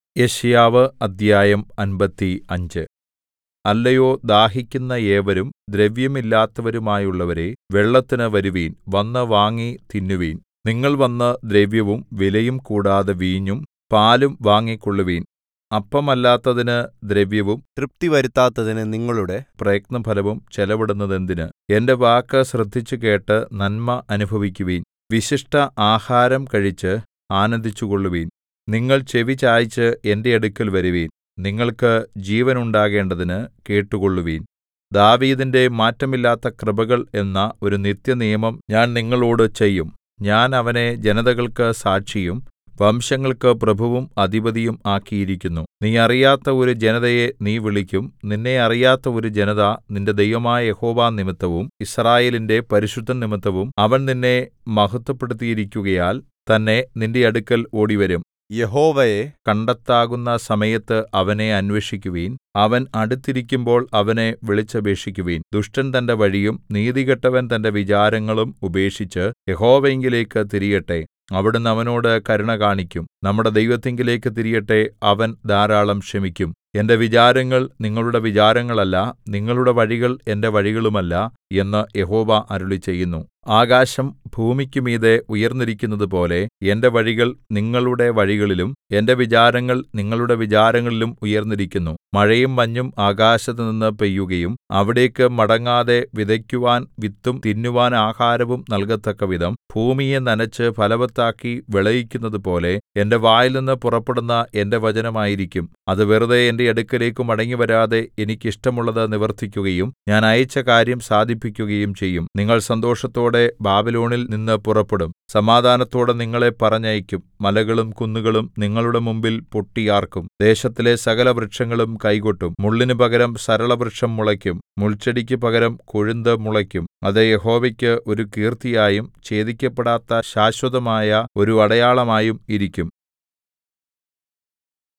യെശയ്യാവ് അദ്ധ്യായം അമ്പത്തി അഞ്ച് അല്ലയോ ദാഹിക്കുന്ന ഏവരും ദ്രവ്യമില്ലാത്തവരുമായുള്ളവരേ വെള്ളത്തിന് വരുവിൻ വന്ന് വാങ്ങി തിന്നുവിൻ നിങ്ങൾ വന്ന് ദ്രവ്യവും വിലയും കൂടാതെ വീഞ്ഞും പാലും വാങ്ങിക്കൊള്ളുവിൻ അപ്പമല്ലാത്തതിന് ദ്രവ്യവും തൃപ്തിവരുത്താത്തതിന് നിങ്ങളുടെ പ്രയത്നഫലവും ചെലവിടുന്നതെന്തിന് എന്റെ വാക്ക് ശ്രദ്ധിച്ചുകേട്ട് നന്മ അനുഭവിക്കുവിൻ വിശിഷ്ടആഹാരം കഴിച്ച് ആനന്ദിച്ചുകൊള്ളുവിൻ നിങ്ങൾ ചെവി ചായിച്ച് എന്റെ അടുക്കൽ വരുവിൻ നിങ്ങൾക്ക് ജീവനുണ്ടാകേണ്ടതിന് കേട്ടുകൊള്ളുവിൻ ദാവീദിന്റെ മാറ്റമില്ലാത്ത കൃപകൾ എന്ന ഒരു നിത്യനിയമം ഞാൻ നിങ്ങളോട് ചെയ്യും ഞാൻ അവനെ ജനതകൾക്ക് സാക്ഷിയും വംശങ്ങൾക്ക് പ്രഭുവും അധിപതിയും ആക്കിയിരിക്കുന്നു നീ അറിയാത്ത ഒരു ജനതയെ നീ വിളിക്കും നിന്നെ അറിയാത്ത ഒരു ജനത നിന്റെ ദൈവമായ യഹോവ നിമിത്തവും യിസ്രായേലിന്റെ പരിശുദ്ധൻ നിമിത്തവും അവൻ നിന്നെ മഹത്വപ്പെടുത്തിയിരിക്കുകയാൽ തന്നെ നിന്റെ അടുക്കൽ ഓടിവരും യഹോവയെ കണ്ടെത്താകുന്ന സമയത്ത് അവനെ അന്വേഷിക്കുവിൻ അവൻ അടുത്തിരിക്കുമ്പോൾ അവനെ വിളിച്ചപേക്ഷിക്കുവിൻ ദുഷ്ടൻ തന്റെ വഴിയും നീതികെട്ടവൻ തന്റെ വിചാരങ്ങളും ഉപേക്ഷിച്ച് യഹോവയിങ്കലേക്ക് തിരിയട്ടെ അവിടുന്ന് അവനോട് കരുണ കാണിക്കും നമ്മുടെ ദൈവത്തിങ്കലേക്ക് തിരിയട്ടെ അവൻ ധാരാളം ക്ഷമിക്കും എന്റെ വിചാരങ്ങൾ നിങ്ങളുടെ വിചാരങ്ങളല്ല നിങ്ങളുടെ വഴികൾ എന്റെ വഴികളുമല്ല എന്ന് യഹോവ അരുളിച്ചെയ്യുന്നു ആകാശം ഭൂമിക്ക് മീതെ ഉയർന്നിരിക്കുന്നതുപോലെ എന്റെ വഴികൾ നിങ്ങളുടെ വഴികളിലും എന്റെ വിചാരങ്ങൾ നിങ്ങളുടെ വിചാരങ്ങളിലും ഉയർന്നിരിക്കുന്നു മഴയും മഞ്ഞും ആകാശത്തുനിന്ന് പെയ്യുകയും അവിടേക്ക് മടങ്ങാതെ വിതയ്ക്കുവാൻ വിത്തും തിന്നുവാൻ ആഹാരവും നൽകത്തക്കവിധം ഭൂമിയെ നനച്ച് ഫലവത്താക്കി വിളയിക്കുന്നതുപോലെ എന്റെ വായിൽനിന്ന് പുറപ്പെടുന്ന എന്റെ വചനമായിരിക്കും അത് വെറുതെ എന്റെ അടുക്കലേക്ക് മടങ്ങിവരാതെ എനിക്ക് ഇഷ്ടമുള്ളത് നിവർത്തിക്കുകയും ഞാൻ അയച്ച കാര്യം സാധിപ്പിക്കുകയും ചെയ്യും നിങ്ങൾ സന്തോഷത്തോടെ ബാബിലോണിൽ നിന്ന് പുറപ്പെടും സമാധാനത്തോടെ നിങ്ങളെ പറഞ്ഞയക്കും മലകളും കുന്നുകളും നിങ്ങളുടെ മുമ്പിൽ പൊട്ടിയാർക്കും ദേശത്തിലെ സകല വൃക്ഷങ്ങളും കൈകൊട്ടും മുള്ളിനു പകരം സരളവൃക്ഷം മുളയ്ക്കും മുൾച്ചെടിക്ക് പകരം കൊഴുന്ത് മുളയ്ക്കും അത് യഹോവയ്ക്ക് ഒരു കീർത്തിയായും ഛേദിക്കപ്പെടാത്ത ശാശ്വതമായ ഒരു അടയാളമായും ഇരിക്കും